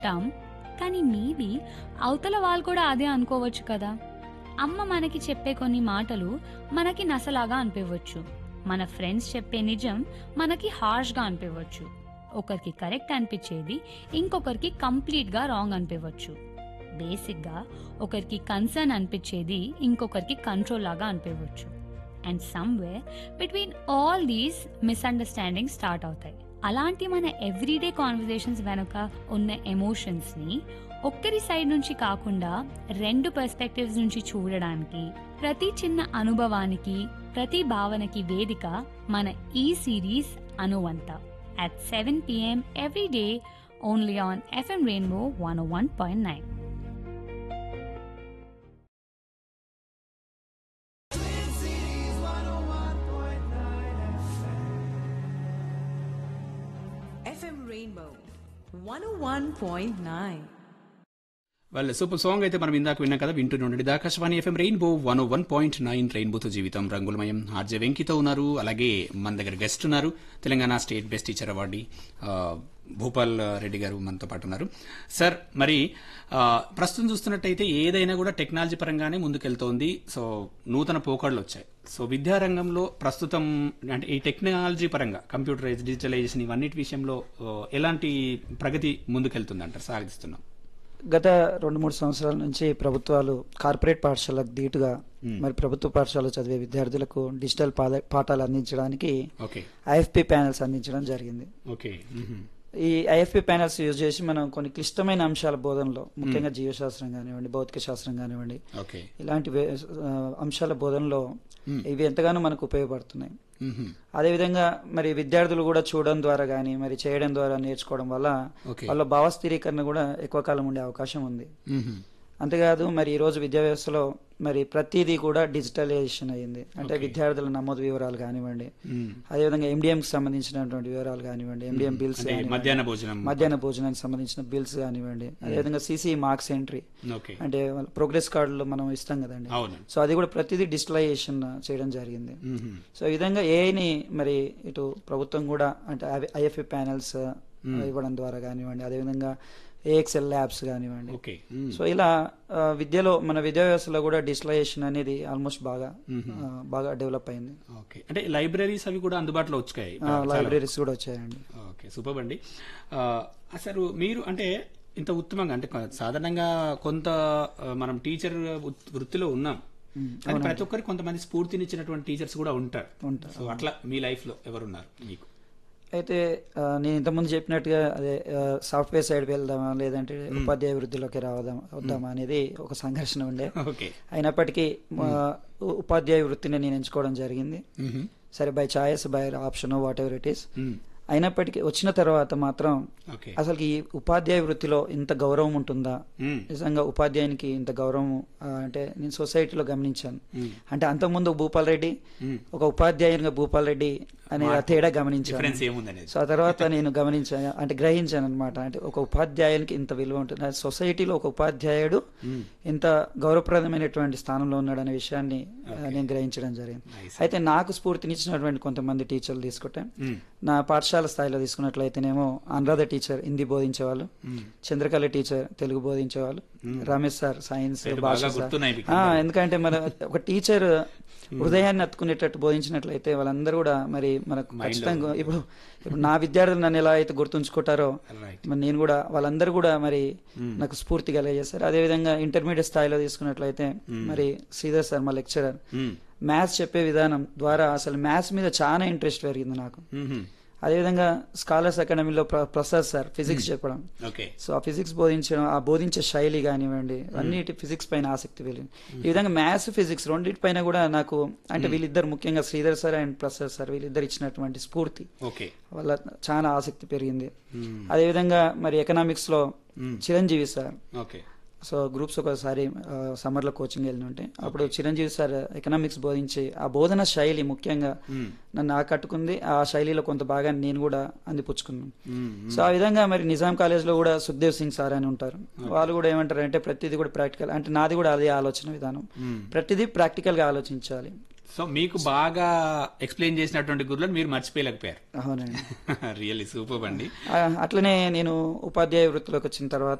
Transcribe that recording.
టమ్ కానీ మేబీ అవతల వాళ్ళు కూడా అదే అనుకోవచ్చు కదా అమ్మ మనకి చెప్పే కొన్ని మాటలు మనకి నసలాగా అనిపించవచ్చు మన ఫ్రెండ్స్ చెప్పే నిజం మనకి హార్ష్గా అనిపించవచ్చు ఒకరికి కరెక్ట్ అనిపించేది ఇంకొకరికి కంప్లీట్గా రాంగ్ అనిపించవచ్చు బేసిక్గా ఒకరికి కన్సర్న్ అనిపించేది ఇంకొకరికి కంట్రోల్ లాగా అనిపించవచ్చు and somewhere between all these misunderstanding start అవుతాయి అలాంటి మన ఎవ్రీడే కాన్వర్జేషన్స్ వెనుక ఉన్న ఎమోషన్స్ని ఒక్కరి సైడ్ నుంచి కాకుండా రెండు పర్స్పెక్టివ్స్ నుంచి చూడడానికి ప్రతి చిన్న అనుభవానికి ప్రతి భావనకి వేదిక మన ఈ సిరీస్ అనువంత at 7 p.m. every day only on FM Rainbow 101.9. FM Rainbow 101.9. వాళ్ళ సూపర్ సాంగ్ అయితే మనం ఇందాక విన్నాం కదా వింటూనే ఉండండి ఇది Akashvani FM rainbow one one point nine రెయిన్బోతో జీవితం రంగులమయం ఆర్జే వెంకితో ఉన్నారు అలాగే మన దగ్గర గెస్ట్ ఉన్నారు Telangana state best teacher award Bhupal Reddy garu మనతో పాటు ఉన్నారు సార్ మరి ఆ, ప్రస్తుతం చూస్తున్నట్టయితే ఏదైనా కూడా టెక్నాలజీ పరంగానే ముందుకెళ్తోంది సో నూతన పోకడలు వచ్చాయి సో విద్యారంగంలో ప్రస్తుతం అంటే ఈ టెక్నాలజీ పరంగా కంప్యూటరైజ్ డిజిటలైజేషన్ ఇవన్నిటి విషయంలో ఆ, ఎలాంటి ప్రగతి ముందుకెళ్తుంది అంటారు సాగిస్తున్నాం గత రెండు మూడు సంవత్సరాల నుంచి ప్రభుత్వాలు కార్పొరేట్ పాఠశాలకు ధీటుగా మరి ప్రభుత్వ పాఠశాలలో చదివే విద్యార్థులకు డిజిటల్ పాద- పాఠాలు అందించడానికి ఓకే ఐఎఫ్పి ప్యానెల్స్ అందించడం జరిగింది ఓకే మ్మ్. ఈ ఐఎఫ్పి ప్యానెల్స్ యూజ్ చేసి మనం కొన్ని క్లిష్టమైన అంశాల బోధనలో ముఖ్యంగా జీవశాస్త్రం కానివ్వండి భౌతిక శాస్త్రం కానివ్వండి ఓకే ఇలాంటి వే- ఆ, అంశాల బోధనలో ఇవి ఎంతగానో మనకు ఉపయోగపడుతున్నాయి మ్మ్. అదేవిధంగా మరి విద్యార్థులు కూడా చూడడం ద్వారా కానీ మరి చేయడం ద్వారా నేర్చుకోవడం వల్ల ఓకే. వాళ్ళ భావస్థిరీకరణ కూడా ఎక్కువ కాలం ఉండే అవకాశం ఉంది మ్మ్. అంతేకాదు మరి ఈ రోజు విద్యా వ్యవస్థలో మరి ప్రతిదీ కూడా డిజిటలైజేషన్ అయింది అంటే విద్యార్థుల నమోదు వివరాలు కానివ్వండి మ్మ్. అదేవిధంగా ఎండిఎం కి సంబంధించినటువంటి వివరాలు కానివ్వండి ఎండిఎం బిల్స్ అంటే మధ్యాహ్న భోజనం మధ్యాహ్న భోజనానికి సంబంధించిన బిల్స్ కానివ్వండి అదేవిధంగా సిసి మార్క్స్ ఎంట్రీ ఓకే అంటే వాళ్ళ ప్రోగ్రెస్ కార్డులు మనం ఇస్తాం కదండి అవును సో అది కూడా ప్రతిదీ డిజిటలైజేషన్ చేయడం జరిగింది మ్మ్. సో ఈ విధంగా ఏఐని మరి ఇటు ప్రభుత్వం కూడా అంటే ఐఎఫ్ఏ ప్యానెల్స్ ఇవ్వడం ద్వారా కానివ్వండి అదేవిధంగా ఏఎక్స్ఎల్ ల్యాబ్స్ కానివ్వండి ఓకే మ్మ్. సో ఇలా ఆ, విద్యలో మన విద్యా వ్యవస్థలో కూడా డిజిటలైజేషన్ అనేది ఆల్మోస్ట్ బాగా ఆ, బాగా డెవలప్ అయింది ఓకే అంటే లైబ్రరీస్ అవి కూడా అందుబాటులో వచ్చాయి ఆ, లైబ్రరీస్ కూడా వచ్చాయండి ఓకే సూపర్ అండి ఆ, అసలు మీరు అంటే ఇంత ఉత్తమంగా అంటే కొ- సాధారణంగా కొంత ఆ, మనం టీచర్ వృత్- వృత్తిలో ఉన్నాం కానీ ప్రతి ఒక్కరికి కొంతమంది స్ఫూర్తినిచ్చినటువంటి టీచర్స్ కూడా ఉంటారు ఉంటారు. సో అట్లా మీ లైఫ్ లో ఎవరున్నారు మీకు అయితే ఆ, నేను ఇంతకుముందు చెప్పినట్టుగా అదే సాఫ్ట్వేర్ సైడ్ వెళ్దామా లేదంటే ఉపాధ్యాయ వృద్ధిలోకి రావదాం వద్దామా అనేది ఒక సంఘర్షణ ఉండే ఓకే అయినప్పటికీ మా ఉ- ఉపాధ్యాయ వృత్తిని నేను ఎంచుకోవడం జరిగింది మ్మ్. సరే by choice by option whatever it is మ్మ్. అయినప్పటికీ వచ్చిన తర్వాత మాత్రం ఓకే అసలు ఈ ఉపాధ్యాయ వృత్తిలో ఇంత గౌరవం ఉంటుందా మ్మ్. నిజంగా ఉపాధ్యాయునికి ఇంత గౌరవం ఆ, అంటే నేను సొసైటీలో గమనించాను మ్మ్. అంటే అంతకుముందు భూపాల్ రెడ్డి మ్మ్. ఒక ఉపాధ్యాయునిగా భూపాల్ రెడ్డి అనే ఆ తేడా గమనించాను డిఫరెన్స్ ఏముందనేది సో ఆ తర్వాత నేను గమనించాను అంటే గ్రహించాను అనమాట అంటే ఒక ఉపాధ్యాయునికి ఇంత విలువ ఉంటుంది ఆ సొసైటీలో ఒక ఉపాధ్యాయుడు మ్మ్. ఇంత గౌరవప్రదమైనటువంటి స్థానంలో ఉన్నాడు అనే విషయాన్ని ఆ, నేను గ్రహించడం జరిగింది Nice. అయితే నాకు స్ఫూర్తినిచ్చినటువంటి కొంతమంది టీచర్లు తీసుకుంటే మ్మ్. నా పాఠశాల స్థాయిలో తీసుకున్నట్లయితేనేమో అనురాధ టీచర్ హిందీ బోధించేవాళ్ళు మ్మ్. చంద్రకళ టీచర్ తెలుగు బోధించేవాళ్ళు రమేష్ సార్ సైన్స్ పేర్లు భాష బాగా సార్ గుర్తున్నాయి మీకు. ఆ, ఎందుకంటే మన ఒక టీచర్ హృదయాన్ని అత్తుకునేటట్టు బోధించినట్లయితే వాళ్ళందరూ కూడా మరి మనకు Mind లో ఖచ్చితంగా ఇప్పుడు ఇప్పుడు నా విద్యార్థులు నన్ను ఎలా అయితే గుర్తుంచుకుంటారో రైట్ మరి నేను కూడా వాళ్ళందరూ కూడా మరి నాకు స్ఫూర్తి కలిగజేస్తారు అదేవిధంగా ఇంటర్మీడియట్ స్థాయిలో తీసుకున్నట్లయితే మరి శ్రీధర్ సార్ మా లెక్చరర్ మ్మ్. మ్యాథ్స్ చెప్పే విధానం ద్వారా అసలు మ్యాథ్స్ మీద చాలా ఇంట్రెస్ట్ పెరిగింది నాకు మ్మ్. అదేవిధంగా స్కాలర్స్ అకాడమీలో ప్ర- ప్రసాద్ సార్ ఫిజిక్స్ చెప్పడం ఓకే సో ఆ ఫిజిక్స్ బోధించడం ఆ బోధించే శైలి కానివ్వండి అన్నిటి ఫిజిక్స్ పైన ఆసక్తి వెళ్ళింది ఈ విధంగా మ్యాథ్స్ ఫిజిక్స్ రెండింటి పైన కూడా నాకు అంటే వీళ్ళిద్దరు ముఖ్యంగా Sridhar sir and Prasad sir వీళ్ళిద్దరు ఇచ్చినటువంటి స్ఫూర్తి ఓకే వల్ల చాలా ఆసక్తి పెరిగింది మ్మ్. అదేవిధంగా మరి ఎకనామిక్స్ లో మ్మ్. Chiranjeevi sir okay so groups ఒకసారి ఆ, summer లో కోచింగ్ వెళ్ళి ఉంటే అప్పుడు చిరంజీవి సార్ ఎకనామిక్స్ బోధించి ఆ బోధన శైలి ముఖ్యంగా మ్మ్. నన్ను ఆకట్టుకుంది ఆ శైలిలో కొంత భాగాన్ని నేను కూడా అందిపుచ్చుకున్నాను మ్మ్. సో ఆ విధంగా మరి నిజాం కాలేజ్లో కూడా సుఖ్దేవ్ సింగ్ సార్ అని ఉంటారు వాళ్ళు కూడా ఏమంటారు అంటే ప్రతిదీ కూడా ప్రాక్టికల్ అంటే నాది కూడా అదే ఆలోచన విధానం మ్మ్. ప్రతిదీ ప్రాక్టికల్ గా ఆలోచించాలి సో మీకు బాగా ఎక్స్ప్లెయిన్ చేసినటువంటి గురువులను మీరు మర్చిపోయలేకపోయారు అవునండి రియల్లీ సూపర్ అండి ఆ, అట్లనే నేను ఉపాధ్యాయ వృత్తిలోకి వచ్చిన తర్వాత